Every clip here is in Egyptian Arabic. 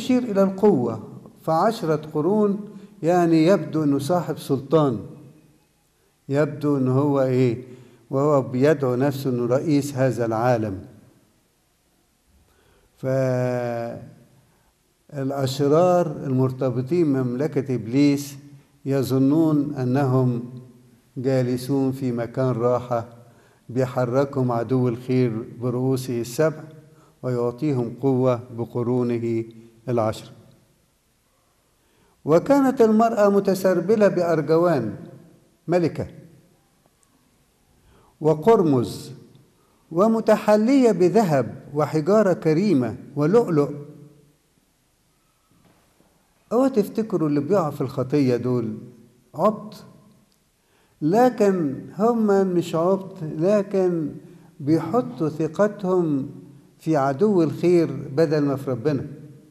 وتشير إلى القوة فعشرة قرون يعني يبدو أنه صاحب سلطان يبدو أنه هو إيه وهو بيدعو نفسه أنه رئيس هذا العالم فالأشرار المرتبطين بمملكة إبليس يظنون أنهم جالسون في مكان راحة بيحركهم عدو الخير برؤوسه السبع ويعطيهم قوة بقرونه العشر وكانت المرأة متسربلة بأرجوان ملكة وقرمز ومتحلية بذهب وحجارة كريمة ولؤلؤ أو تفتكروا اللي بيقعوا في الخطية دول عبط لكن هم مش عبط لكن بيحطوا ثقتهم في عدو الخير بدل ما في ربنا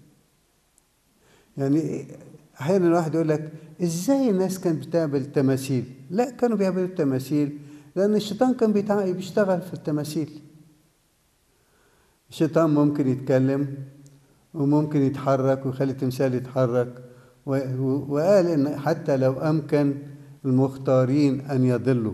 يعني احيانا الواحد يقول لك ازاي الناس كانت بتعمل تماثيل لا كانوا بيعملوا التماثيل لان الشيطان كان بيشتغل في التماثيل الشيطان ممكن يتكلم وممكن يتحرك ويخلي التمثال يتحرك وقال ان حتى لو امكن المختارين ان يضلوا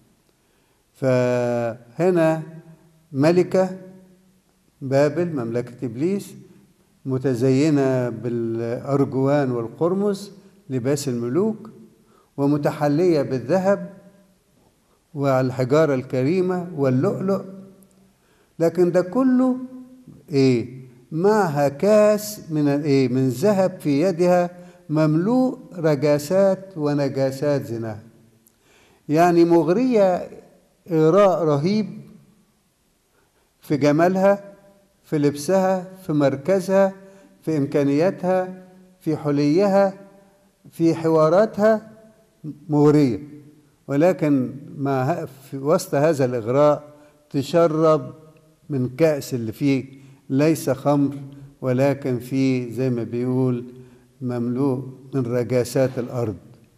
فهنا ملكه بابل مملكه ابليس متزينه بالارجوان والقرمز لباس الملوك ومتحليه بالذهب والحجاره الكريمه واللؤلؤ لكن ده كله ايه معها كاس من ايه من ذهب في يدها مملوء رجاسات ونجاسات زنا يعني مغريه اغراء رهيب في جمالها في لبسها في مركزها في امكانياتها في حليها في حواراتها مغريه ولكن مع في وسط هذا الاغراء تشرب من كأس اللي فيه ليس خمر ولكن فيه زي ما بيقول مملوء من رجاسات الأرض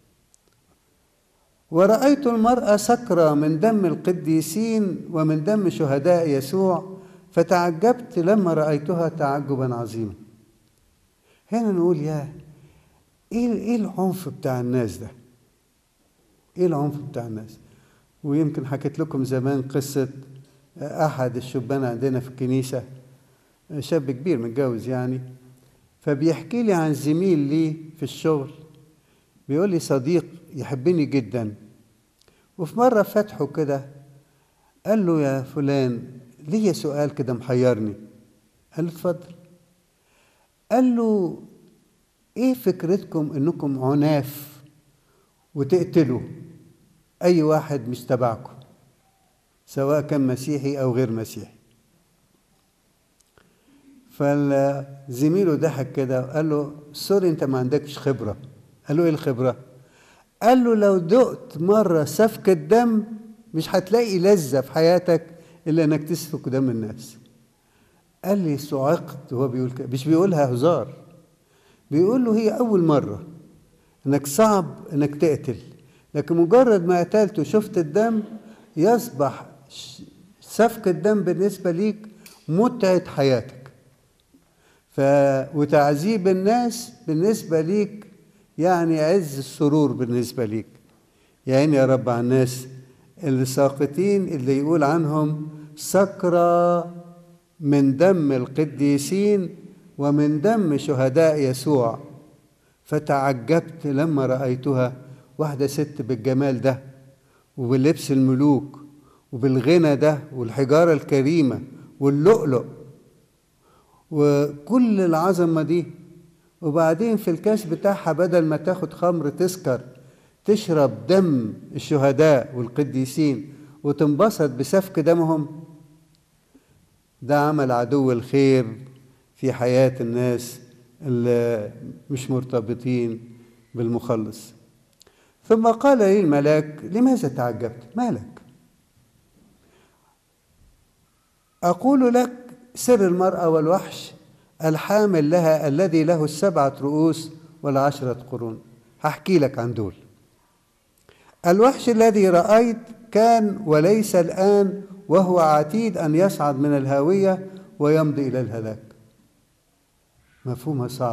ورأيت المرأة سكرة من دم القديسين ومن دم شهداء يسوع فتعجبت لما رأيتها تعجبا عظيما هنا نقول يا ايه ايه العنف بتاع الناس ده ايه العنف بتاع الناس ويمكن حكيت لكم زمان قصه احد الشبان عندنا في الكنيسه شاب كبير متجوز يعني فبيحكي لي عن زميل لي في الشغل بيقول لي صديق يحبني جدا وفي مره فتحه كده قال له يا فلان ليا سؤال كده محيرني قال له اتفضل قال له ايه فكرتكم انكم عناف وتقتلوا اي واحد مش تبعكم سواء كان مسيحي او غير مسيحي فزميله ضحك كده وقال له سوري انت ما عندكش خبره قال له ايه الخبره قال له لو دقت مره سفك الدم مش هتلاقي لذه في حياتك الا انك تسفك دم الناس قال لي صعقت وهو بيقول كده مش بيقولها هزار بيقول له هي اول مره انك صعب انك تقتل لكن مجرد ما قتلت وشفت الدم يصبح سفك الدم بالنسبة ليك متعة حياتك ف... وتعذيب الناس بالنسبة ليك يعني عز السرور بالنسبة ليك يعني يا رب على الناس اللي ساقطين اللي يقول عنهم سكرة من دم القديسين ومن دم شهداء يسوع فتعجبت لما رأيتها واحدة ست بالجمال ده وبلبس الملوك وبالغنى ده والحجارة الكريمة واللؤلؤ وكل العظمة دي وبعدين في الكاس بتاعها بدل ما تاخد خمر تسكر تشرب دم الشهداء والقديسين وتنبسط بسفك دمهم ده عمل عدو الخير في حياة الناس اللي مش مرتبطين بالمخلص ثم قال لي الملاك لماذا تعجبت مالك أقول لك سر المرأة والوحش الحامل لها الذي له السبعة رؤوس والعشرة قرون هحكي لك عن دول الوحش الذي رأيت كان وليس الآن وهو عتيد أن يصعد من الهاوية ويمضي إلى الهلاك مفهومها صعب